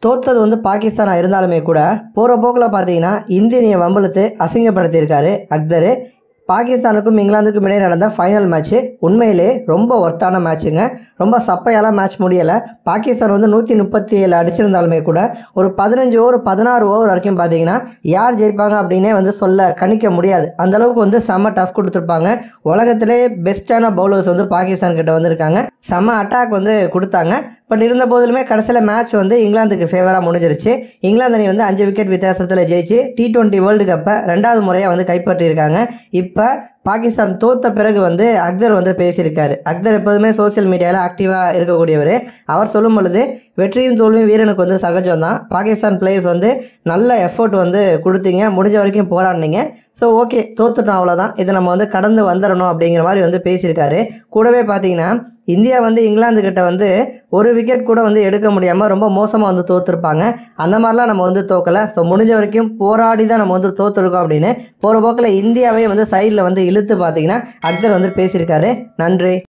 தோத்தது வந்து பாகிஸ்தானாக இருந்தாலுமே கூட போகிற போக்கில் பார்த்தீங்கன்னா இந்தியனியை வம்பளுத்து அசிங்கப்படுத்தியிருக்காரு அக்தர் பாகிஸ்தானுக்கும் இங்கிலாந்துக்கும் இடையே நடந்த ஃபைனல் மேட்ச்சு உண்மையிலே ரொம்ப ஒர்த்தான மேட்ச்சுங்க ரொம்ப சப்பையாலாம் மேட்ச் முடியலை பாகிஸ்தான் வந்து நூற்றி முப்பத்தி ஏழு அடிச்சிருந்தாலுமே கூட ஒரு பதினஞ்சு ஓவர் பதினாறு ஓவர் வரைக்கும் பார்த்தீங்கன்னா யார் ஜெயிப்பாங்க அப்படின்னே வந்து சொல்ல கணிக்க முடியாது அந்த அளவுக்கு வந்து செம்ம டஃப் கொடுத்துருப்பாங்க உலகத்திலே பெஸ்ட்டான பவுலர்ஸ் வந்து பாகிஸ்தான் கிட்ட வந்திருக்காங்க செம்ம அட்டாக் வந்து கொடுத்தாங்க பட் இருந்த போதிலுமே கடைசியில் மேட்ச் வந்து இங்கிலாந்துக்கு ஃபேவராக முடிஞ்சிருச்சு இங்கிலாந்து அணி வந்து அஞ்சு விக்கெட் வித்தியாசத்தில் ஜெயிச்சு டி டுவெண்ட்டி வேர்ல்டு கப்பை ரெண்டாவது முறையாக வந்து கைப்பற்றியிருக்காங்க இப்போ பாகிஸ்தான் தோத்த பிறகு வந்து அக்தர் வந்து பேசியிருக்காரு அக்தர் எப்போதுமே சோஷியல் மீடியாவில் ஆக்டிவாக இருக்கக்கூடியவர் அவர் சொல்லும் பொழுது வெற்றியும் தோல்வியும் வீரனுக்கு வந்து சகஜம் தான் பாகிஸ்தான் பிளேயர்ஸ் வந்து நல்ல எஃபோர்ட் வந்து கொடுத்தீங்க முடிஞ்ச வரைக்கும் போராடினீங்க ஸோ ஓகே தோத்துட்டோம் அவ்வளோதான் இதை நம்ம வந்து கடந்து வந்துடணும் அப்படிங்கிற மாதிரி வந்து பேசியிருக்காரு கூடவே பார்த்தீங்கன்னா இந்தியா வந்து இங்கிலாந்து கிட்ட வந்து ஒரு விக்கெட் கூட வந்து எடுக்க முடியாமல் ரொம்ப மோசமாக வந்து தோற்றுருப்பாங்க அந்த மாதிரிலாம் நம்ம வந்து தோக்கலை ஸோ முடிஞ்ச வரைக்கும் போராடி தான் நம்ம வந்து தோற்றுருக்கோம் அப்படின்னு போகிற போக்கில் இந்தியாவே வந்து சைடில் வந்து இழுத்து பார்த்தீங்கன்னா அக்தர் வந்து பேசியிருக்காரு நன்றி